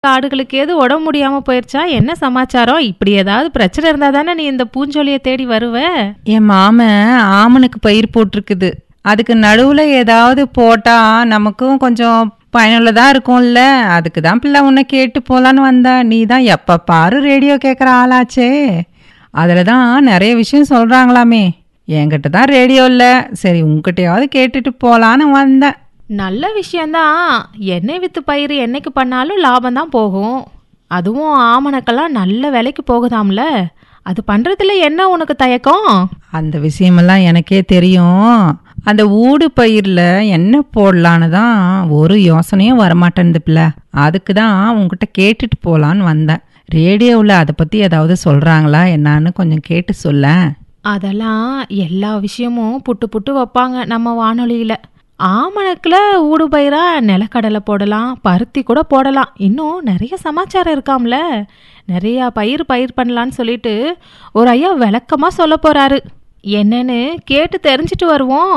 ஆடுகளுக்கு ஏது உடம்பு முடியாம போயிருச்சா என்ன சமாச்சாரம் இப்படி ஏதாவது பிரச்சனை இருந்தா தானே நீ இந்த பூஞ்சொலியை தேடி வருவ என் மாமன் ஆமனுக்கு பயிர் போட்டிருக்குது அதுக்கு நடுவுல ஏதாவது போட்டா நமக்கும் கொஞ்சம் பயனுள்ளதா இருக்கும்ல அதுக்கு தான் பிள்ளை உன்னை கேட்டு போலான்னு வந்தா நீ தான் எப்ப பாரு ரேடியோ கேட்குற ஆளாச்சே அதில் தான் நிறைய விஷயம் சொல்றாங்களாமே என்கிட்ட தான் ரேடியோ இல்லை சரி உங்ககிட்டயாவது கேட்டுட்டு போலான்னு வந்தேன் நல்ல விஷயம்தான் எண்ணெய் வித்து பயிர் என்னைக்கு பண்ணாலும் லாபம் தான் போகும் அதுவும் ஆமணக்கெல்லாம் நல்ல விலைக்கு போகுதாம்ல அது பண்றதுல என்ன உனக்கு தயக்கம் அந்த விஷயமெல்லாம் எனக்கே தெரியும் அந்த ஊடு பயிரில் என்ன போடலான்னு தான் ஒரு யோசனையும் வரமாட்டேன்து பிள்ளை அதுக்கு தான் உங்ககிட்ட கேட்டுட்டு போகலான்னு வந்தேன் ரேடியோவில் அதை பற்றி ஏதாவது சொல்கிறாங்களா என்னான்னு கொஞ்சம் கேட்டு சொல்லேன் அதெல்லாம் எல்லா விஷயமும் புட்டு புட்டு வைப்பாங்க நம்ம வானொலியில ஆமணக்குல ஊடு பயிரா நிலக்கடலை போடலாம் பருத்தி கூட போடலாம் இன்னும் நிறைய சமாச்சாரம் இருக்காம்ல நிறைய பயிர் பயிர் பண்ணலான்னு சொல்லிட்டு ஒரு ஐயா விளக்கமா சொல்ல போறாரு என்னன்னு கேட்டு தெரிஞ்சிட்டு வருவோம்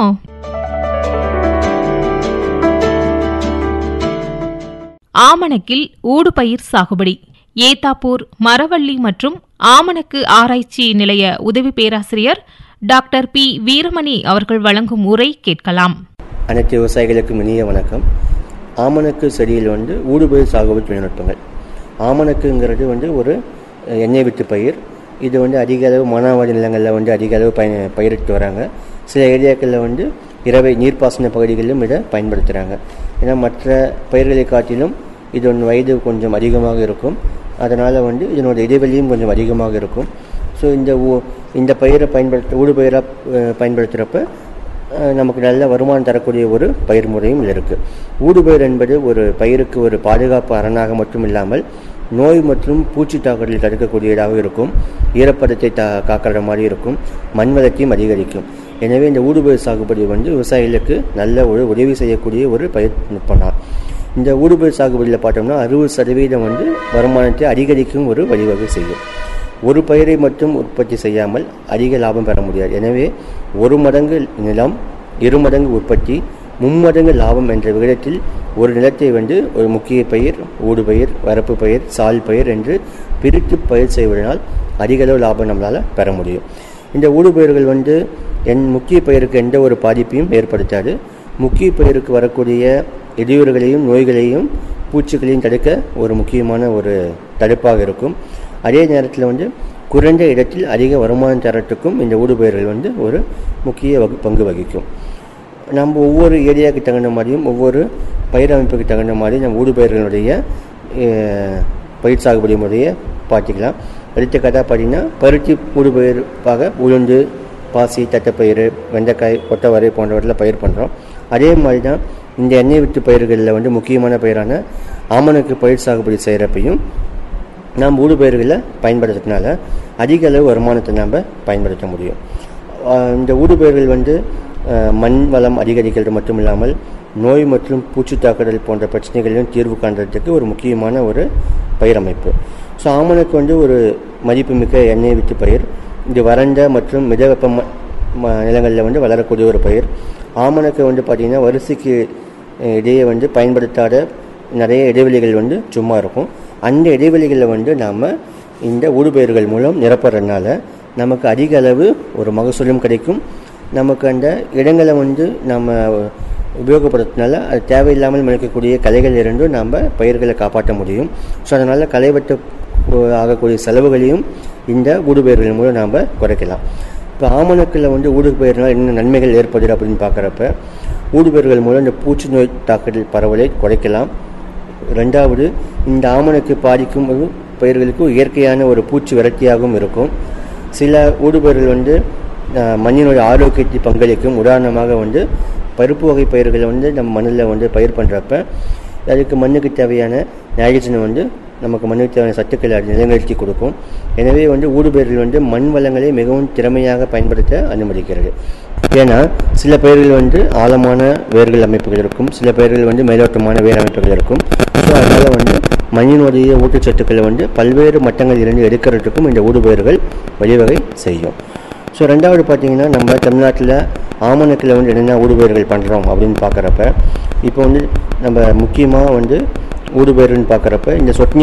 ஆமணக்கில் ஊடுபயிர் சாகுபடி ஏத்தாப்பூர் மரவள்ளி மற்றும் ஆமணக்கு ஆராய்ச்சி நிலைய உதவி பேராசிரியர் டாக்டர் பி வீரமணி அவர்கள் வழங்கும் உரை கேட்கலாம் அனைத்து விவசாயிகளுக்கும் இனிய வணக்கம் ஆமணக்கு செடியில் வந்து ஊடுபயிர் சாகுபடி தொழில்நுட்பங்கள் ஆமணக்குங்கிறது வந்து ஒரு அஹ், எண்ணெய் வித்து பயிர் இது வந்து அதிக அளவு மனாவாடி நிலங்களில் வந்து அதிக அளவு பயன் பயிரிட்டு வராங்க சில ஏரியாக்களில் வந்து இரவை நீர்ப்பாசன பகுதிகளிலும் இதை பயன்படுத்துகிறாங்க ஏன்னா மற்ற பயிர்களை காட்டிலும் இது ஒன்று வயது கொஞ்சம் அதிகமாக இருக்கும் அதனால் வந்து இதனோட இடைவெளியும் கொஞ்சம் அதிகமாக இருக்கும் ஸோ இந்த ஊ- இந்த பயிரை பயன்படுத்த ஊடு பயிராக பயன்படுத்துகிறப்ப அஹ் நமக்கு நல்ல வருமானம் தரக்கூடிய ஒரு பயிர் முறையும் இதில் இருக்குது ஊடுபயிர் என்பது ஒரு பயிருக்கு ஒரு பாதுகாப்பு அரணாக மட்டும் இல்லாமல் நோய் மற்றும் பூச்சி தாக்குதலை தடுக்கக்கூடியதாக இருக்கும் ஈரப்பதத்தை தா காக்கிற மாதிரி இருக்கும் மண் வளத்தையும் அதிகரிக்கும் எனவே இந்த ஊடுபயிர் சாகுபடி வந்து விவசாயிகளுக்கு நல்ல ஒரு உதவி செய்யக்கூடிய ஒரு பயிர் நுட்பம் தான் இந்த ஊடுபயிர் சாகுபடியில் பார்த்தோம்னா அறுபது சதவீதம் வந்து வருமானத்தை அதிகரிக்கும் ஒரு வழிவகை செய்யும் ஒரு பயிரை மட்டும் உற்பத்தி செய்யாமல் அதிக லாபம் பெற முடியாது எனவே ஒரு மடங்கு நிலம் இரு மடங்கு உற்பத்தி மும்மடங்கு லாபம் என்ற விகிதத்தில் ஒரு நிலத்தை வந்து ஒரு முக்கிய பயிர் ஊடுபயிர் வரப்பு பயிர் சால் பயிர் என்று பிரித்து பயிர் செய்வதனால் அதிக அளவு லாபம் நம்மளால் பெற முடியும் இந்த ஊடுபயிர்கள் வந்து என் முக்கிய பயிருக்கு எந்த ஒரு பாதிப்பையும் ஏற்படுத்தாது முக்கிய பயிருக்கு வரக்கூடிய இடையூறுகளையும் நோய்களையும் பூச்சிகளையும் தடுக்க ஒரு முக்கியமான ஒரு தடுப்பாக இருக்கும் அதே நேரத்தில் வந்து குறைந்த இடத்தில் அதிக வருமானம் தரத்துக்கும் இந்த ஊடுபயிர்கள் வந்து ஒரு முக்கிய வகு பங்கு வகிக்கும் நம்ம ஒவ்வொரு ஏரியாவுக்கு தகுந்த மாதிரியும் ஒவ்வொரு பயிர் அமைப்புக்கு தகுந்த மாதிரி நம்ம ஊடுபயிர்களுடைய அஹ், பயிர் சாகுபடி முறையை பார்த்துக்கலாம் எடுத்துக்காட்டாக பார்த்தீங்கன்னா பருத்தி ஊடுபயிர்ப்பாக உளுந்து பாசி தட்டைப்பயிறு வெண்டைக்காய் கொட்டவரை போன்றவற்றில் பயிர் பண்ணுறோம் அதே மாதிரி தான் இந்த எண்ணெய் வித்து பயிர்களில் வந்து முக்கியமான பயிரான ஆமணக்கு பயிர் சாகுபடி செய்கிறப்பையும் நாம் ஊடுபயிர்களை பயன்படுத்துறதுனால அதிக அளவு வருமானத்தை நாம் பயன்படுத்த முடியும் ஆஹ் இந்த ஊடுபயிர்கள் வந்து ஆஹ் மண் வளம் அதிகரிக்கிறது மட்டும் இல்லாமல் நோய் மற்றும் பூச்சி தாக்குதல் போன்ற பிரச்சனைகளையும் தீர்வு காண்றதுக்கு ஒரு முக்கியமான ஒரு பயிர் அமைப்பு ஸோ ஆமணக்கு வந்து ஒரு மதிப்புமிக்க எண்ணெய் வித்து பயிர் இது வறண்ட மற்றும் மித வெப்ப ம- ம- நிலங்களில் வந்து வளரக்கூடிய ஒரு பயிர் ஆமணக்கு வந்து பார்த்திங்கன்னா வரிசைக்கு அஹ், இடையே வந்து பயன்படுத்தாத நிறைய இடைவெளிகள் வந்து சும்மா இருக்கும் அந்த இடைவெளிகளில் வந்து நாம் இந்த ஊடுபயிர்கள் மூலம் நிரப்புறதுனால நமக்கு அதிக அளவு ஒரு மகசூலும் கிடைக்கும் நமக்கு அந்த இடங்களை வந்து நம்ம உபயோகப்படுத்துனால அது தேவையில்லாமல் முளைக்கக்கூடிய களைகள் இருந்தும் நாம் பயிர்களை காப்பாற்ற முடியும் ஸோ அதனால் களை வெட்ட ஆகக்கூடிய செலவுகளையும் இந்த ஊடுபயிர்கள் மூலம் நாம் குறைக்கலாம் இப்போ ஆமணக்கில் வந்து ஊடுபயிர்னால் என்ன நன்மைகள் ஏற்படுது அப்படின்னு பார்க்குறப்ப ஊடுபயிர்கள் மூலம் இந்த பூச்சி நோய் தாக்குதல் பரவலை குறைக்கலாம் ரெண்டாவது இந்த ஆமணக்கு பாதிக்கும் ஒரு பயிர்களுக்கு இயற்கையான ஒரு பூச்சி விரட்டியாகவும் இருக்கும் சில ஊடுபயிர்கள் வந்து அஹ், மண்ணினுடைய ஆரோக்கியத்தை பங்களிக்கும் உதாரணமாக வந்து பருப்பு வகை பயிர்களை வந்து நம்ம மண்ணில் வந்து பயிர் பண்ணுறப்ப அதுக்கு மண்ணுக்கு தேவையான நைட்ரஜனை வந்து நமக்கு மண்ணுக்கு தேவையான சத்துக்களை அது நிலைநிறுத்தி கொடுக்கும் எனவே வந்து ஊடுபயிர்கள் வந்து மண் வளங்களை மிகவும் திறமையாக பயன்படுத்த அனுமதிக்கிறது ஏன்னா சில பயிர்கள் வந்து ஆழமான வேர்கள் அமைப்புகள் இருக்கும் சில பயிர்கள் வந்து மேலோட்டமான வேர் அமைப்புகள் இருக்கும் ஸோ அதனால் வந்து மண்ணினுடைய ஊட்டச்சத்துக்களை வந்து பல்வேறு மட்டங்களில் இருந்து எடுக்கிறதுக்கும் இந்த ஊடுபயிர்கள் வழிவகை செய்யும் ஸோ ரெண்டாவது பார்த்தீங்கன்னா நம்ம தமிழ்நாட்டில் ஆமணக்கில் வந்து என்னென்ன ஊடுபயிர்கள் பண்ணுறோம் அப்படின்னு பார்க்குறப்ப இப்போ வந்து நம்ம முக்கியமாக வந்து ஊடுபயிர்னு பார்க்குறப்ப இந்த சொட்டு